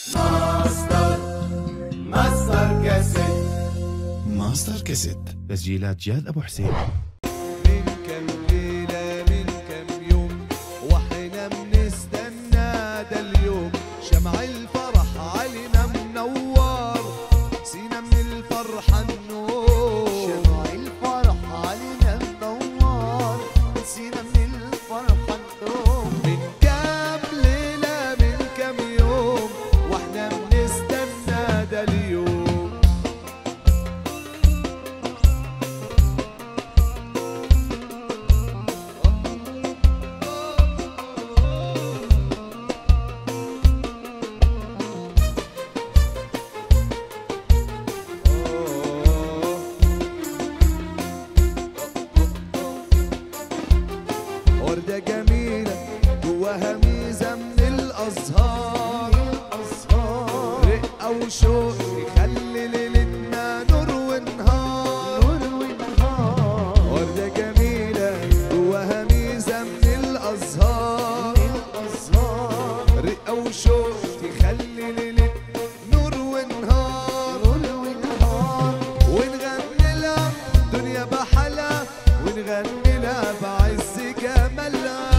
ماستر ماستر كاسيت ماستر كاسيت تسجيلات جاد ابو حسين من كم ليلة من كم يوم واحنا بنستنى ده اليوم شمع الفرح علينا منور سينا من الفرحة النور شمع الفرح علينا منور نسينا من الفرحة نقوم من كم ليلة من كم يوم واحنا بنستنى ده اليوم وردة جميلة جواها ميزة من الأزهار الأزهار رقة وشوق يخلي ليلتنا نور ونهار نور ونهار وردة جميلة جواها ميزة من الأزهار الأزهار رقة وشوق تخلي ليلتنا نور ونهار نور ونهار ونغني لها دنيا بحالها ونغني لها بعز جمالها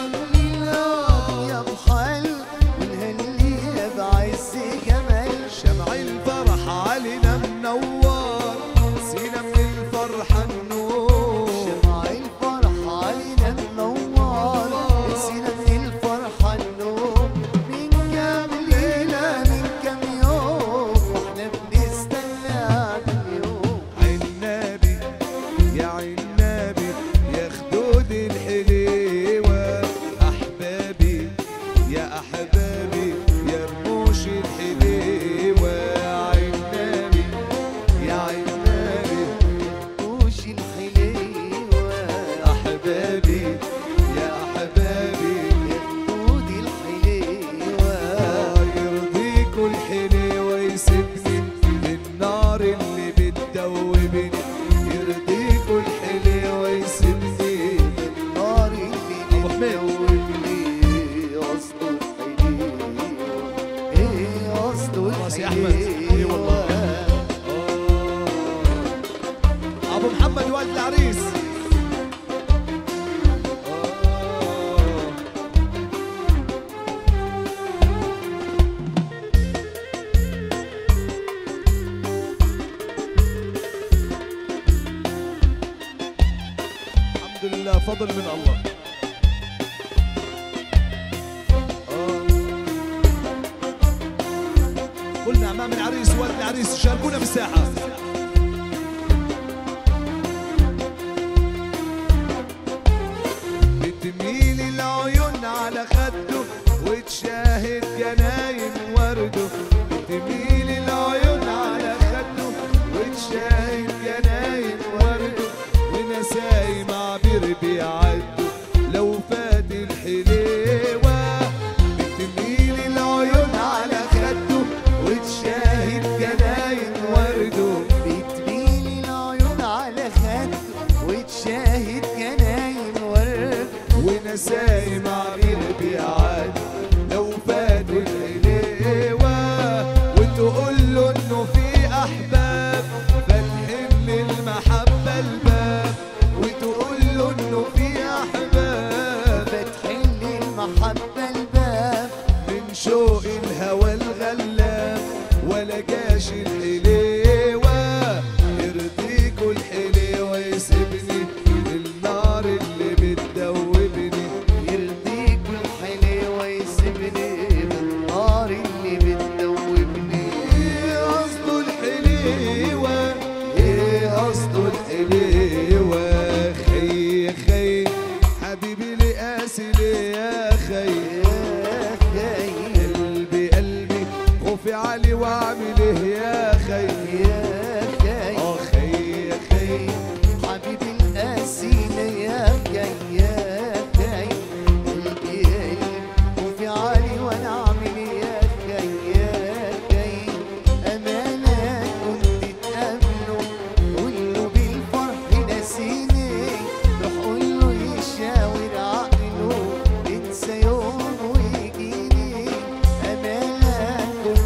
يا بحال ونهنيها بعز جمال شمع الفرح علينا منور سينا من الفرحة النور شمع الفرح علينا منور نسينا من الفرحة النوم من كام ليلة من كام يوم واحنا بنستنى اليوم عنابي يا عنابي يا خدود الحليوة أحبابي يا أحبابي يا رموش الحليوة عنابي يا عنابي وش الحليوة أحبابي يا أحبابي خدود الحليوة يرضيكوا الحليوة يسيبني النار اللي بتدوبني يرضيكوا الحليوة يسيبني النار اللي أبو حميد. بتدوبني قصده الحليوة ايه قصده خلاص يا أحمد. إي والله. الحليوة أبو محمد والد العريس الحمد لله فضل من الله قلنا امام العريس والد العريس شاركونا بالساحه بتميل العيون على خده وتشاهد جناين ورده بتميل العيون على خده وتشاهد جناين ورده ونسايم عبير بيعدوا لو فات الحليوة بتميل العيون على خده وتشاهد جناين ورده بتميل العيون على خده وتشاهد جناين ورد ونسايم عبير بيعاد لو فاتوا الحليوة وتقول له انه في احباب فاتحين للمحبة الباب وتقول له انه في احباب فتحين للمحبة الباب من شوق الهوى الغلاب ولا جاش الحليوة يرضيكوا الحليوة يسيبني النار اللي بتدوبني يرضيك الحليوة يسيبني بالنار اللي بتدوبني ايه قصده الحليوة ايه قصده الحليوة خي خي حبيبي لي قاسي ليه يا خي يا خي قلبي قلبي خوفي علي واعمل ايه يا خي يا خي اه خي يا خي حبيبي القاسينا يا خي يا خي قلبي قلبي وفي عالي وانا اعمل يا خي يا خي امانه كنت تقابله قول له بالفرح ناسيني روح قول له يشاور عقله انسى يوم ويجيني امانه كنت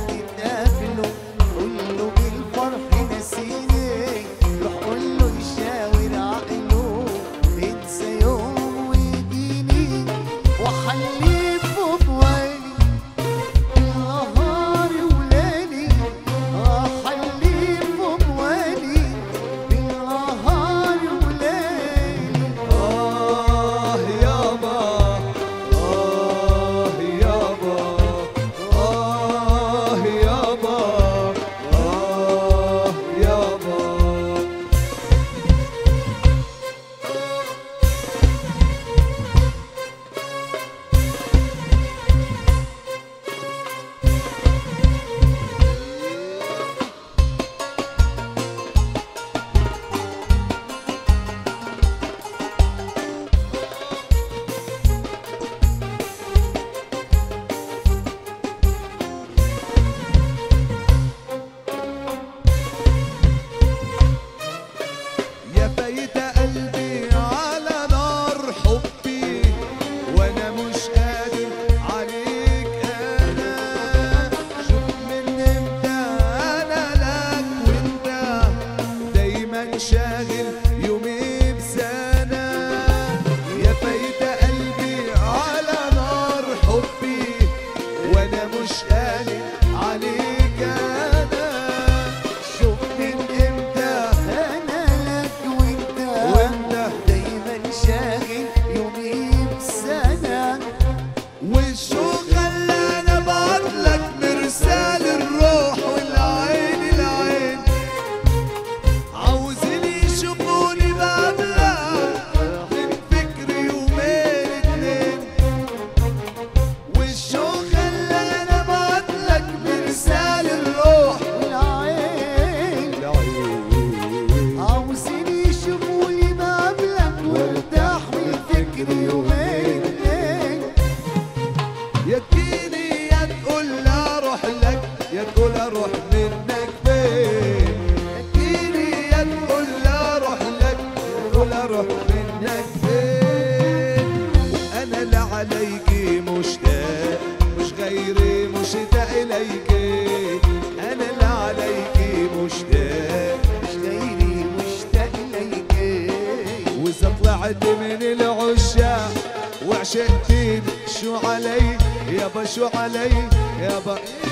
يا تجيني يا تقول لا اروح لك يا تقول اروح منك فين يا تجيني يا تقول لا اروح لك يا تقول اروح منك فين وانا لا عليكي مشتاق مش غيري مشتاق اليك انا لا عليكي مشتاق مش غيري مشتاق ليك واذا طلعت من العشاق وعشقتني شو علي يابا شو علي يابا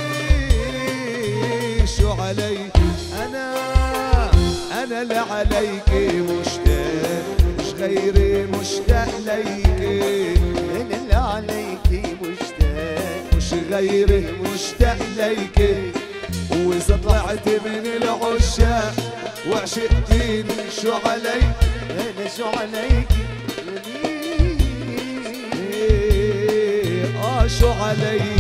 إيه شو علي انا انا لا عليك مشتاق مش غيري مشتاق ليك انا اللي عليك مشتاق مش غيري مشتاق ليك واذا طلعت من العشاق وعشقتني شو علي انا شو عليك إيه، اه شو علي